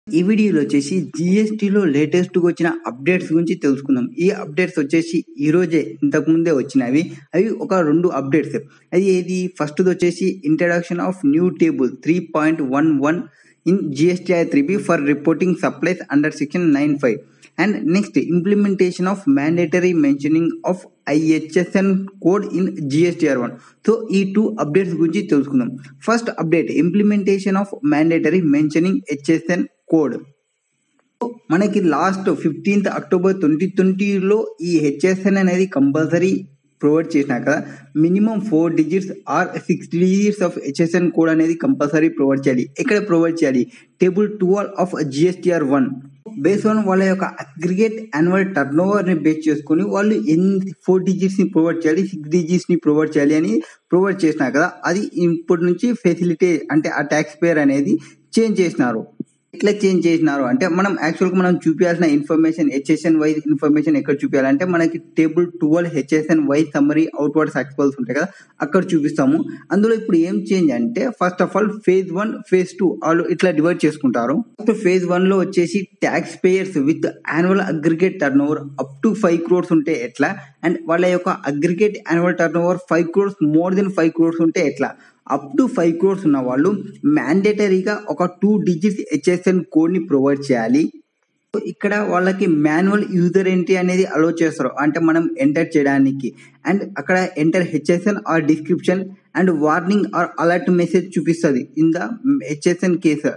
ఈ వీడియోలో వచ్చేసి జిఎస్టీలో లేటెస్ట్గా వచ్చిన అప్డేట్స్ గురించి తెలుసుకుందాం ఈ అప్డేట్స్ వచ్చేసి ఈ రోజే ఇంతకు ముందే వచ్చినవి అవి ఒక రెండు అప్డేట్స్ అది ఏది ఫస్ట్ వచ్చేసి introduction of new table three point one one in GSTR three B for reporting supplies under section nine five and next implementation of mandatory mentioning of HSN code in GSTR one so ఈ two updates గురించి తెలుసుకుందాం first update implementation of mandatory mentioning HSN code మనకి last fifteenth October twenty ట్వంటీలో ఈ HSN అనేది compulsory provide చేసినా కదా minimum four digits or six digits of HSN code అనేది కంపల్సరీ ప్రొవైడ్ చేయాలి ఎక్కడ ప్రొవైడ్ చేయాలి table twelve of GSTR one base on వాళ్ళ యొక్క అగ్రిగేట్ యాన్యువల్ టర్న్ ఓవర్ ని బేస్ చేసుకుని వాళ్ళు ఎన్ని ఫోర్ డిజిట్స్ ని ప్రొవైడ్ చేయాలి సిక్స్ డిజిట్స్ ని ప్రొవైడ్ చేయాలి అని ప్రొవైడ్ చేసినా కదా అది ఇప్పటి నుంచి ఫెసిలిటీ అంటే ఆ ట్యాక్స్ పేర్ అనేది చేంజ్ చేసినారు ఎట్లా చేంజ్ చేసినారు అంటే మనం యాక్చువల్గా మనం చూపించాల్సిన ఇన్ఫర్మేషన్ హెచ్ఎస్ఎన్ వైజ్ ఇన్ఫర్మేషన్ ఎక్కడ చూపించాలంటే మనకి table twelve HSN wise summary outward సక్సెస్ఫుల్స్ ఉంటాయి కదా అక్కడ చూపిస్తాము అందులో ఇప్పుడు ఏం చేంజ్ అంటే first of all phase one phase two వాళ్ళు ఇట్లా డివైడ్ చేసుకుంటారు ఫేజ్ వన్ లో వచ్చేసి taxpayers with annual aggregate turnover up to five crores ఉంటే ఎట్లా అండ్ వాళ్ళ యొక్క aggregate annual turnover five crores more than five crores ఉంటే ఎట్లా అప్ టు ఫైవ్ క్రోర్స్ ఉన్న వాళ్ళు మ్యాండేటరీగా ఒక టూ డిజిట్స్ హెచ్ఎస్ఎన్ కోడ్ ని ప్రొవైడ్ చేయాలి ఇక్కడ వాళ్ళకి మాన్యువల్ యూజర్ ఎంట్రీ అనేది అలో చేస్తారు అంటే మనం ఎంటర్ చేయడానికి అండ్ అక్కడ enter HSN or description and warning or alert message చూపిస్తుంది ఇన్ ద హెచ్ఎస్ఎన్ కేసు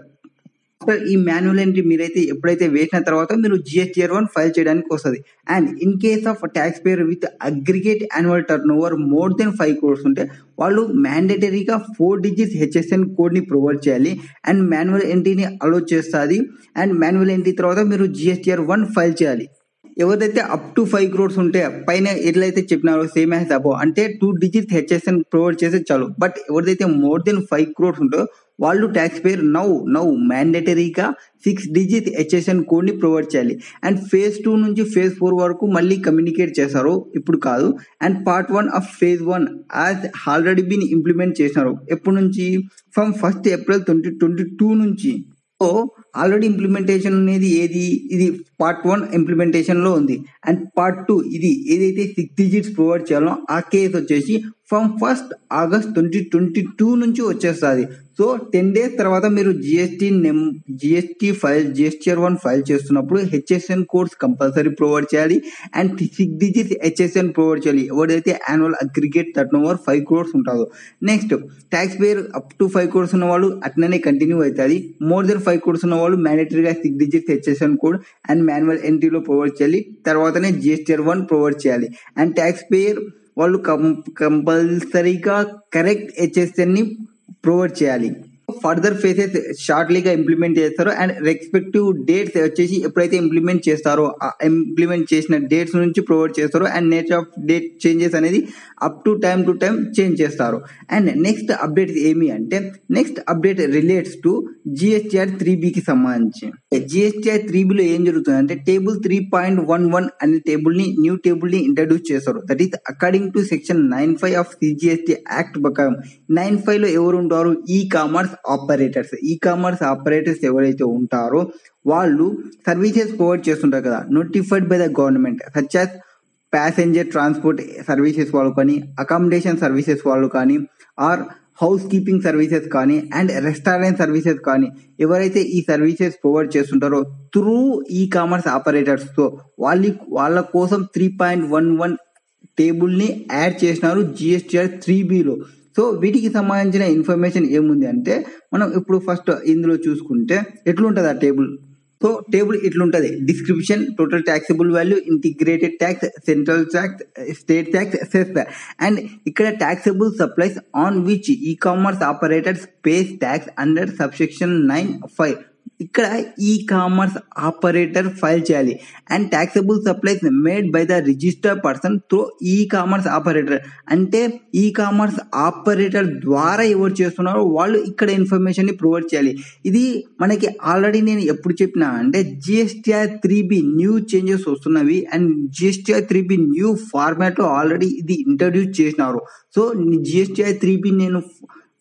ఈ మాన్యువల్ ఎంట్రీ మీరైతే ఎప్పుడైతే వేసిన తర్వాత మీరు జిఎస్టీఆర్ వన్ ఫైల్ చేయడానికి వస్తుంది and in case of taxpayer with aggregate annual turnover more than five crores ఉంటే వాళ్ళు మ్యాండేటరీగా ఫోర్ డిజిట్స్ హెచ్ఎస్ఎన్ కోడ్ని ప్రొవైడ్ చేయాలి అండ్ మాన్యువల్ ఎంట్రీని అలో చేస్తుంది అండ్ మాన్యువల్ ఎంట్రీ తర్వాత మీరు జిఎస్టీఆర్ వన్ ఫైల్ చేయాలి ఎవరైతే అప్ టు ఫైవ్ క్రోర్స్ ఉంటే పైన ఎట్లయితే చెప్పినారో సేమ్ యాజ్ అబో అంటే టూ డిజిట్స్ హెచ్ఎస్ఎన్ ప్రొవైడ్ చేస్తే చాలు బట్ ఎవరిదైతే మోర్ దెన్ ఫైవ్ క్రోర్స్ ఉంటుందో వాళ్ళు ట్యాక్స్ పేర్ నౌ నౌ మ్యాండేటరీగా సిక్స్ డిజిట్ హెచ్ఎస్ఎన్ కోడ్ని ప్రొవైడ్ చేయాలి అండ్ ఫేజ్ టూ నుంచి ఫేజ్ ఫోర్ వరకు మళ్ళీ కమ్యూనికేట్ చేస్తారు ఇప్పుడు కాదు and part one of phase one as already been implement చేసినారు ఎప్పటి నుంచి from first April twenty twenty two నుంచి సో ఆల్రెడీ ఇంప్లిమెంటేషన్ అనేది ఏది ఇది పార్ట్ వన్ ఇంప్లిమెంటేషన్ లో ఉంది అండ్ పార్ట్ టూ ఇది ఏదైతే సిక్స్ డిజిట్స్ ప్రొవైడ్ చేయాలో ఆ కేసు వచ్చేసి from first August twenty twenty two నుంచి వచ్చేస్తుంది సో టెన్ డేస్ తర్వాత మీరు జిఎస్టీ నెమ్ GST file GSTR one file చేస్తున్నప్పుడు హెచ్ఎస్ఎన్ కోడ్స్ కంపల్సరీ ప్రొవైడ్ చేయాలి and six digits HSN provide చేయాలి ఎవరైతే annual aggregate turnover five crores ఉంటుందో next taxpayer up to five crores ఉన్న వాళ్ళు అట్లనే కంటిన్యూ అవుతుంది మోర్ దెన్ ఫైవ్ క్రోర్స్ ఉన్న వాళ్ళు మ్యాండేటరీగా six digits HSN code and manual ఎంట్రీలో ప్రొవైడ్ చేయాలి తర్వాతనే జిఎస్టీఆర్ వన్ ప్రొవైడ్ చేయాలి అండ్ ట్యాక్స్ పేయర్ వాళ్ళు కంపల్సరీగా కరెక్ట్ హెచ్ఎస్ఎన్ ని ప్రొవైడ్ చేయాలి ఫర్దర్ ఫేసెస్ షార్ట్లీగా ఇంప్లిమెంట్ చేస్తారు అండ్ రెస్పెక్టివ్ డేట్స్ వచ్చేసి ఎప్పుడైతే ఇంప్లిమెంట్ చేస్తారో ఇంప్లిమెంట్ చేసిన డేట్స్ నుంచి ప్రొవైడ్ చేస్తారో and nature of date changes అనేది up to time to time change చేస్తారు అండ్ నెక్స్ట్ అప్డేట్ ఏమి అంటే next update relates to GSTR three బికి సంబంధించి జిఎస్టీఆర్ త్రీ బిలో ఏం జరుగుతుంది అంటే table three point one one అనే టేబుల్ ని న్యూ టేబుల్ ని ఇంట్రడ్యూస్ చేస్తారు that is according to section nine five of CGST act ప్రకారం నైన్ ఫైవ్ లో ఎవరు ఉంటారు e commerce operators e commerce operators ఎవరైతే ఉంటారో వాళ్ళు సర్వీసెస్ ప్రొవైడ్ చేస్తుంటారు కదా notified by the government such as passenger transport services వాళ్ళు కానీ అకామిడేషన్ సర్వీసెస్ వాళ్ళు కానీ ఆర్ హౌస్ కీపింగ్ సర్వీసెస్ కానీ అండ్ రెస్టారెంట్ సర్వీసెస్ కానీ ఎవరైతే ఈ సర్వీసెస్ ప్రొవైడ్ చేస్తుంటారో త్రూ ఈ కామర్స్ ఆపరేటర్స్ తో వాళ్ళ వాళ్ళ కోసం three point one one table ని యాడ్ చేసినారు జిఎస్టీఆర్ త్రీ బిలో సో వీటికి సంబంధించిన ఇన్ఫర్మేషన్ ఏముంది అంటే మనం ఇప్పుడు ఫస్ట్ ఇందులో చూసుకుంటే ఎట్లుంటుంది ఆ టేబుల్ సో టేబుల్ ఇట్లుంటది description total taxable value integrated tax central tax state tax cess and ఇక్కడ taxable supplies on which e commerce operators pays tax under subsection nine five ఇక్కడ ఈ కామర్స్ ఆపరేటర్ ఫైల్ చేయాలి and taxable supplies made by the register person through e commerce operator అంటే e commerce operator ద్వారా ఎవరు చేస్తున్నారో వాళ్ళు ఇక్కడ information ని provide చేయాలి ఇది మనకి ఆల్రెడీ నేను ఎప్పుడు చెప్పినా అంటే GSTR three B new changes వస్తున్నవి and GSTR three B new format లో ఆల్రెడీ ఇది ఇంట్రడ్యూస్ చేసినారు సో జిఎస్టీఆర్ త్రీ బి నేను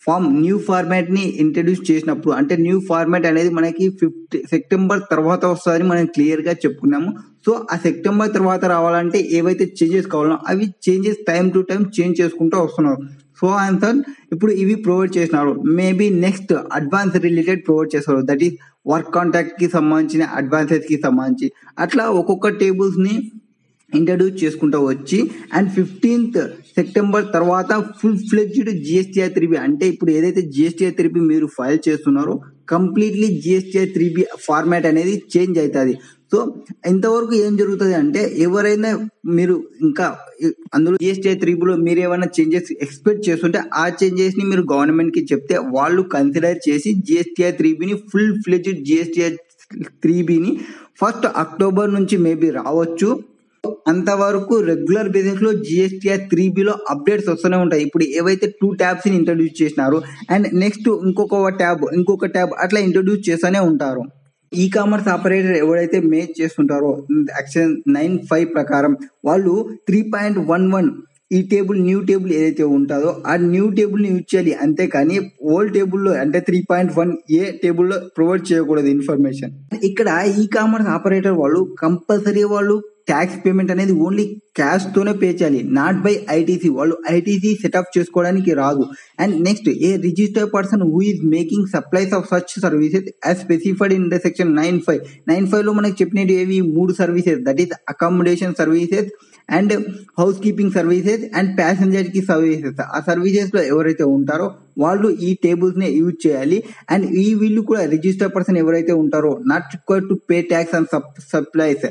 ఫామ్ న్యూ ఫార్మాట్ ని ఇంట్రడ్యూస్ చేసినప్పుడు అంటే న్యూ ఫార్మాట్ అనేది మనకి ఫిఫ్త్ సెప్టెంబర్ తర్వాత వస్తుందని మనం క్లియర్ గా చెప్పుకున్నాము సో ఆ సెప్టెంబర్ తర్వాత రావాలంటే ఏవైతే చేంజెస్ కావాలో అవి changes time to time change చేసుకుంటూ వస్తున్నారు సో ఆన్సర్ ఇప్పుడు ఇవి ప్రొవైడ్ చేసినారు maybe next advance related provide చేస్తారు దట్ ఈస్ వర్క్ కాంటాక్ట్ కి సంబంధించిన అడ్వాన్సెస్ కి సంబంధించి అట్లా ఒక్కొక్క టేబుల్స్ ని ఇంట్రడ్యూస్ చేసుకుంటూ వచ్చి అండ్ ఫిఫ్టీన్త్ సెప్టెంబర్ తర్వాత ఫుల్ ఫ్లెడ్జ్డ్ జిఎస్టీఐ త్రీబీ అంటే ఇప్పుడు ఏదైతే జిఎస్టీఐ త్రీబీ మీరు ఫైల్ చేస్తున్నారో కంప్లీట్లీ జిఎస్టీఐ త్రీబీ ఫార్మాట్ అనేది చేంజ్ అవుతుంది సో ఇంతవరకు ఏం జరుగుతుంది అంటే ఎవరైనా మీరు ఇంకా అందులో జిఎస్టీఐ త్రీబీలో మీరు ఏమైనా చేంజెస్ ఎక్స్పెక్ట్ చేస్తుంటే ఆ చేంజెస్ ని మీరు గవర్నమెంట్ కి చెప్తే వాళ్ళు కన్సిడర్ చేసి జిఎస్టీఐ త్రీబీని ఫుల్ ఫ్లెడ్జ్డ్ జిఎస్టీఐ త్రీబీని ఫస్ట్ అక్టోబర్ నుంచి మేబీ రావచ్చు అంతవరకు రెగ్యులర్ బేసిస్ లో జిఎస్టీఆర్ త్రీ బిలో అప్డేట్స్ వస్తూనే ఉంటాయి ఇప్పుడు ఏవైతే టూ ట్యాబ్స్ ని ఇంట్రడ్యూస్ చేసినారో అండ్ నెక్స్ట్ ఇంకొక ట్యాబ్ ఇంకొక ట్యాబ్ అట్లా ఇంట్రడ్యూస్ చేస్తూనే ఉంటారు ఈ కామర్స్ ఆపరేటర్ ఎవరైతే మేక్ చేస్తుంటారో యాక్షన్ నైన్ ఫైవ్ ప్రకారం వాళ్ళు త్రీ పాయింట్ వన్ వన్ ఈ టేబుల్ న్యూ టేబుల్ ఏదైతే ఉంటుందో ఆ న్యూ టేబుల్ ని యూజ్ చేయాలి అంతేకాని ఓల్డ్ టేబుల్లో అంటే త్రీ పాయింట్ వన్ ఏ టేబుల్లో ప్రొవైడ్ చేయకూడదు ఇన్ఫర్మేషన్ ఇక్కడ ఈ కామర్స్ ఆపరేటర్ వాళ్ళు కంపల్సరీ వాళ్ళు ట్యాక్స్ పేమెంట్ అనేది ఓన్లీ క్యాష్ తోనే పే చేయాలి నాట్ బై ఐటీసీ వాళ్ళు ఐటీసీ సెటప్ చేసుకోవడానికి రాదు and next a registered person who is making supplies of such services as specified in the section nine five nine five లో మనకి చెప్పినవి ఏవి మూడు services that is accommodation services and house keeping services and passenger కి services ఆ services లో ఎవరైతే ఉంటారో వాళ్ళు ఈ టేబుల్స్ ని యూజ్ చేయాలి అండ్ ఈ వీళ్ళు కూడా రిజిస్టర్ పర్సన్ ఎవరైతే ఉంటారో not required to pay tax and supplies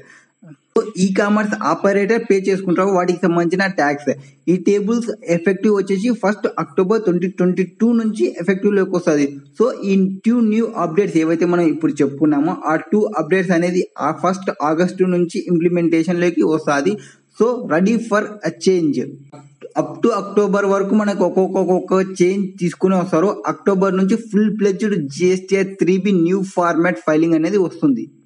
e commerce operator pay చేసుకుంటారు వాటికి సంబంధించిన ట్యాక్స్ ఈ టేబుల్స్ ఎఫెక్టివ్ వచ్చేసి first October twenty twenty two నుంచి ఎఫెక్టివ్ లోకి వస్తుంది సో ఈ టూ న్యూ అప్డేట్స్ ఏవైతే మనం ఇప్పుడు చెప్పుకున్నామో ఆ టూ అప్డేట్స్ అనేది ఆ ఫస్ట్ ఆగస్టు నుంచి ఇంప్లిమెంటేషన్ లోకి వస్తుంది so ready for a change up to October వరకు మనకు ఒక్కొక్క ఒక్కొక్క చేంజ్ తీసుకుని వస్తారు అక్టోబర్ నుంచి full fledged GST three B new format filing అనేది వస్తుంది